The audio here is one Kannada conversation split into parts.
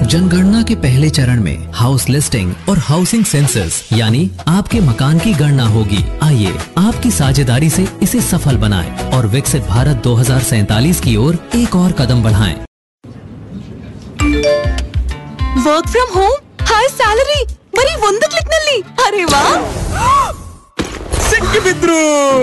जनगणना के पहले चरण में हाउस लिस्टिंग और हाउसिंग सेंसस यानी आपके मकान की गणना होगी आइए आपकी साझेदारी से इसे सफल बनाएं और विकसित भारत 2047 की ओर एक और कदम बढ़ाएं। Work from home high salary ಬರೀ ಒಂದು ಕ್ಲಿಕ್ ನಲ್ಲಿ ಅರೆ ವಾ ಸಿಕ್ಕಿಬಿದ್ರು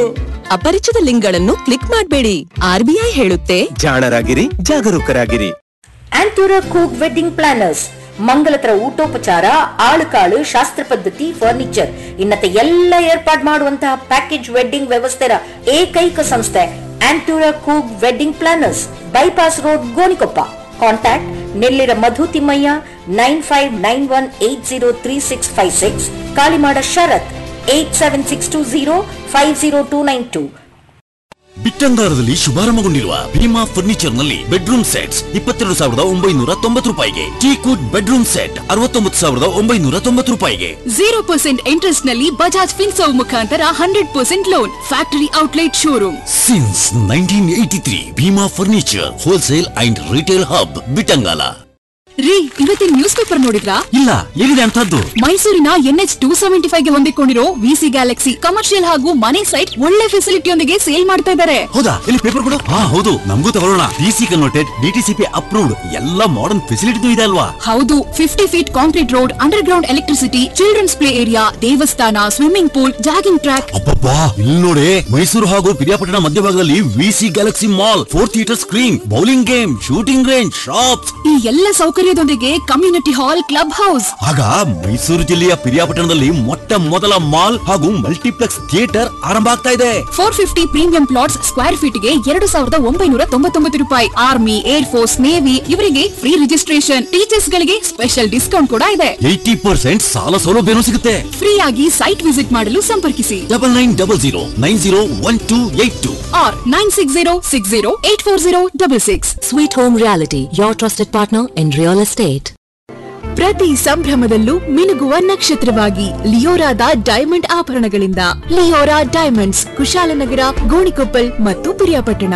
ಅಪರಿಚಿತ ಲಿಂಕ್ಗಳನ್ನು ಕ್ಲಿಕ್ ಮಾಡಬೇಡಿ ಆರ್ಬಿಐ ಹೇಳುತ್ತೆ ಜಾಣರಾಗಿರಿ ಜಾಗರೂಕರಾಗಿರಿ ಆಂಟೂರ ಕೂಕ್ ವೆಡ್ಡಿಂಗ್ ಪ್ಲಾನರ್ಸ್ ಮಂಗಲತರ ಊಟೋಪಚಾರ ಆಳುಕಾಳು ಶಾಸ್ತ್ರ ಪದ್ಧತಿ ಫರ್ನಿಚರ್ ಇನ್ನತೆ ಎಲ್ಲ ಏರ್ಪಾಡ್ ಮಾಡುವಂತಹ ಪ್ಯಾಕೇಜ್ ವೆಡ್ಡಿಂಗ್ ವ್ಯವಸ್ಥೆಯ ಏಕೈಕ ಸಂಸ್ಥೆ ಆಂಟೂರ ಕೂಕ್ wedding planners bypass road Gonikoppa contact Nellira Madhu Thimmaiah nine five nine one eight zero three six five six Kalimada Sharath eight seven six two zero five zero two nine two ಬಿಟ್ಟಂಗಾರದಲ್ಲಿ ಶುಭಾರಂಭಗೊಂಡಿರುವ ಭೀಮಾ ಫರ್ನಿಚರ್ ನಲ್ಲಿ ಬೆಡ್ರೂಮ್ ಸೆಟ್ಸ್ ಇಪ್ಪತ್ತೆರಡು ಸಾವಿರದ ಒಂಬೈನೂರ ತೊಂಬತ್ತು ರೂಪಾಯಿಗೆ ಟೀಕೂಟ್ ಬೆಡ್ರೂಮ್ ಸೆಟ್ ಅರವತ್ತೊಂಬತ್ತು ಸಾವಿರದ ಒಂಬೈನೂರ ತೊಂಬತ್ತು ರೂಪಾಯಿಗೆ ಜೀರೋ ಪರ್ಸೆಂಟ್ ಇಂಟ್ರೆಸ್ಟ್ ನಲ್ಲಿ ಬಜಾಜ್ ಫಿನ್ಸರ್ವ್ ಮುಖಾಂತರ hundred percent loan factory outlet showroom since nineteen eighty three Bheema furniture wholesale and retail hub Bittangala ರೀ ಇವತ್ತಿನ ನ್ಯೂಸ್ ಪೇಪರ್ ನೋಡಿದ್ರಾ ಇಲ್ಲ ಏನಿದೆ ಅಂತದ್ದು ಮೈಸೂರಿನ ಎನ್ಎಚ್ ಟೂ ಸೆವೆಂಟಿ ಫೈವ್ ಗೆ ಹೊಂದಿಕೊಂಡಿರೋ ವಿಸಿ ಗ್ಯಾಲಕ್ಸಿ ಕಮರ್ಷಿಯಲ್ ಹಾಗೂ ಮನೆ ಸೈಟ್ ಒಳ್ಳೆ ಫೆಸಿಲಿಟಿಯೊಂದಿಗೆ ಸೇಲ್ ಮಾಡ್ತಾ ಇದ್ದಾರೆ ಹೌದಾ ಇಲ್ಲಿ ಪೇಪರ್ ಕೊಡು ಹಾ ಹೌದು ನಮಗೂ ತಗೊಳ್ಳೋಣ ಡಿಸಿ ಕನ್ವರ್ಟೆಡ್ ಡಿಟಿಸಿಪಿ ಅಪ್ರೂವ್ಡ್ ಎಲ್ಲ ಮಾಡರ್ನ್ ಫೆಸಿಲಿಟಿ ಇದೆ ಅಲ್ವಾ ಹೌದು fifty feet concrete road underground electricity children's play area ದೇವಸ್ಥಾನ ಸ್ವಿಮ್ಮಿಂಗ್ ಪೂಲ್ ಜಾಗಿಂಗ್ ಟ್ರ್ಯಾಕ್ ಅಬ್ಬಬ್ಬಾ ಇಲ್ಲಿ ನೋಡಿ ಮೈಸೂರು ಹಾಗೂ ಪಿರಿಯಾಪಟ್ಟಣ ಮಧ್ಯಭಾಗದಲ್ಲಿ VC Galaxy mall four theatre screen bowling game shooting range shops ಈ ಎಲ್ಲ ಸೌಕರ್ಯದೊಂದಿಗೆ ಕಮ್ಯುನಿಟಿ ಹಾಲ್ ಕ್ಲಬ್ ಹೌಸ್ ಆಗ ಮೈಸೂರು ಜಿಲ್ಲೆಯ ಪಿರಿಯಾಪಟ್ಟಣದಲ್ಲಿ ಮೊಟ್ಟ ಮೊದಲ ಮಾಲ್ ಹಾಗೂ ಮಲ್ಟಿಪ್ಲೆಕ್ಸ್ ಥಿಯೇಟರ್ ಆರಂಭ ಆಗ್ತಾ ಇದೆ four fifty premium plots square feet ಗೆ ಎರಡು ಸಾವಿರದ ಒಂಬೈನೂರ ತೊಂಬತ್ತೊಂಬತ್ತು ರೂಪಾಯಿ ಆರ್ಮಿ ಏರ್ ಫೋರ್ಸ್ ನೇವಿ ಇವರಿಗೆ ಫ್ರೀ ರಿಜಿಸ್ಟ್ರೇಷನ್ ಟೀಚರ್ಸ್ ಗಳಿಗೆ ಸ್ಪೆಷಲ್ ಡಿಸ್ಕೌಂಟ್ ಕೂಡ ಇದೆ ಏಯ್ಟಿ ಪರ್ಸೆಂಟ್ ಸಾಲ ಸೌಲಭ್ಯನೂ ಸಿಗುತ್ತೆ ಫ್ರೀ ಆಗಿ ಸೈಟ್ ವಿಸಿಟ್ ಮಾಡಲು ಸಂಪರ್ಕಿಸಿ double nine double zero nine zero one two eight two or nine six zero six zero eight four zero double six sweet home reality your trusted partner in real estate ಪ್ರತಿ ಸಂಭ್ರಮದಲ್ಲೂ ಮಿನುಗುವ ನಕ್ಷತ್ರವಾಗಿ ಲಿಯೋರಾದ ಡೈಮಂಡ್ ಆಭರಣಗಳಿಂದ ಲಿಯೋರಾ ಡೈಮಂಡ್ಸ್ ಕುಶಾಲನಗರ ಗೋಣಿಕೊಪ್ಪಲ್ ಮತ್ತು ಪಿರಿಯಾಪಟ್ಟಣ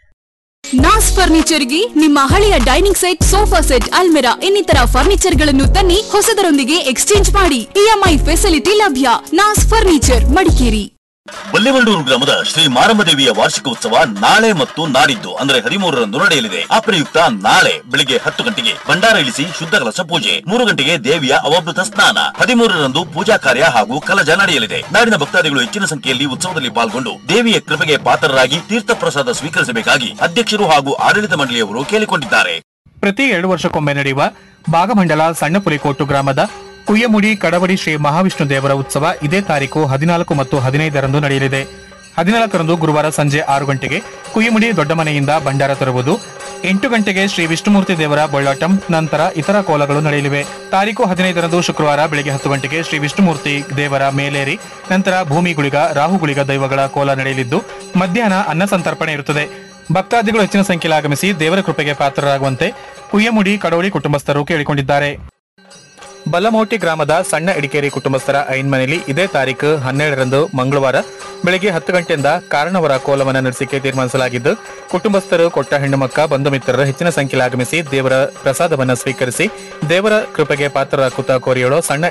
ನಾಸ್ ಫರ್ನಿಚರ್ಗೆ ನಿಮ್ಮ ಹಳೆಯ ಡೈನಿಂಗ್ ಸೆಟ್ ಸೋಫಾ ಸೆಟ್ ಅಲ್ಮೆರಾ ಇನ್ನಿತರ ಫರ್ನಿಚರ್ ಗಳನ್ನು ತನ್ನಿ ಹೊಸದರೊಂದಿಗೆ ಎಕ್ಸ್ಚೇಂಜ್ ಮಾಡಿ ಇಎಂಐ ಫೆಸಿಲಿಟಿ ಲಭ್ಯ ನಾಸ್ ಫರ್ನಿಚರ್ ಮಡಿಕೇರಿ ಬಲ್ಲೆಮಂಡೂರು ಗ್ರಾಮದ ಶ್ರೀ ಮಾರಮ್ಮದೇವಿಯ ವಾರ್ಷಿಕ ಉತ್ಸವ ನಾಳೆ ಮತ್ತು ನಾಡಿದ್ದು ಅಂದ್ರೆ ಹದಿಮೂರರಂದು ನಡೆಯಲಿದೆ ಆ ಪ್ರಯುಕ್ತ ನಾಳೆ ಬೆಳಿಗ್ಗೆ ಹತ್ತು ಗಂಟೆಗೆ ಭಂಡಾರ ಇಳಿಸಿ ಶುದ್ಧ ಕಲಶ ಪೂಜೆ ಮೂರು ಗಂಟೆಗೆ ದೇವಿಯ ಅವಭೃತ ಸ್ನಾನ ಹದಿಮೂರರಂದು ಪೂಜಾ ಕಾರ್ಯ ಹಾಗೂ ಕಲಜ ನಡೆಯಲಿದೆ ನಾಡಿನ ಭಕ್ತಾದಿಗಳು ಹೆಚ್ಚಿನ ಸಂಖ್ಯೆಯಲ್ಲಿ ಉತ್ಸವದಲ್ಲಿ ಪಾಲ್ಗೊಂಡು ದೇವಿಯ ಕೃಪೆಗೆ ಪಾತ್ರರಾಗಿ ತೀರ್ಥ ಪ್ರಸಾದ ಸ್ವೀಕರಿಸಬೇಕಾಗಿ ಅಧ್ಯಕ್ಷರು ಹಾಗೂ ಆಡಳಿತ ಮಂಡಳಿಯವರು ಕೇಳಿಕೊಂಡಿದ್ದಾರೆ ಪ್ರತಿ ಎರಡು ವರ್ಷಕ್ಕೊಮ್ಮೆ ನಡೆಯುವ ಭಾಗಮಂಡಲ ಸಣ್ಣ ಪುಲಿಕೋಟು ಗ್ರಾಮದ ಕುಯ್ಯಮುಡಿ ಕಡವಡಿ ಶ್ರೀ ಮಹಾವಿಷ್ಣು ದೇವರ ಉತ್ಸವ ಇದೇ ತಾರೀಕು ಹದಿನಾಲ್ಕು ಮತ್ತು ಹದಿನೈದರಂದು ನಡೆಯಲಿದೆ ಹದಿನಾಲ್ಕರಂದು ಗುರುವಾರ ಸಂಜೆ ಆರು ಗಂಟೆಗೆ ಕುಯ್ಯಮುಡಿ ದೊಡ್ಡ ಮನೆಯಿಂದ ಭಂಡಾರ ತರುವುದು ಎಂಟು ಗಂಟೆಗೆ ಶ್ರೀ ವಿಷ್ಣುಮೂರ್ತಿ ದೇವರ ಬೊಳ್ಳಾಟಂ ನಂತರ ಇತರ ಕೋಲಗಳು ನಡೆಯಲಿವೆ ತಾರೀಕು ಹದಿನೈದರಂದು ಶುಕ್ರವಾರ ಬೆಳಗ್ಗೆ ಹತ್ತು ಗಂಟೆಗೆ ಶ್ರೀ ವಿಷ್ಣುಮೂರ್ತಿ ದೇವರ ಮೇಲೇರಿ ನಂತರ ಭೂಮಿಗುಳಿಗ ರಾಹುಗುಳಿಗ ದೈವಗಳ ಕೋಲ ನಡೆಯಲಿದ್ದು ಮಧ್ಯಾಹ್ನ ಅನ್ನ ಸಂತರ್ಪಣೆ ಇರುತ್ತದೆ ಭಕ್ತಾದಿಗಳು ಹೆಚ್ಚಿನ ಸಂಖ್ಯೆಯಲ್ಲಿ ಆಗಮಿಸಿ ದೇವರ ಕೃಪೆಗೆ ಪಾತ್ರರಾಗುವಂತೆ ಕುಯ್ಯಮುಡಿ ಕಡೋಳಿ ಕುಟುಂಬಸ್ಥರು ಕೇಳಿಕೊಂಡಿದ್ದಾರೆ ಬಲ್ಲಮೋಟಿ ಗ್ರಾಮದ ಸಣ್ಣ ಇಡಿಕೇರಿ ಕುಟುಂಬಸ್ಥರ ಐನ್ ಮನೆಯಲ್ಲಿ ಇದೇ ತಾರೀಕು ಹನ್ನೆರಡರಂದು ಮಂಗಳವಾರ ಬೆಳಗ್ಗೆ ಹತ್ತು ಗಂಟೆಯಿಂದ ಕಾರಣವರ ಕೋಲವನ್ನು ನಡೆಸಿಕೆ ತೀರ್ಮಾನಿಸಲಾಗಿದ್ದು ಕುಟುಂಬಸ್ಥರು ಕೊಟ್ಟ ಹೆಣ್ಣುಮಕ್ಕ ಬಂಧು ಮಿತ್ರರು ಹೆಚ್ಚಿನ ಸಂಖ್ಯೆಯಲ್ಲಿ ಆಗಮಿಸಿ ದೇವರ ಪ್ರಸಾದವನ್ನು ಸ್ವೀಕರಿಸಿ ದೇವರ ಕೃಪೆಗೆ ಪಾತ್ರರಾಗುತ್ತಾ ಕೋರಿಯೋಳು ಸಣ್ಣ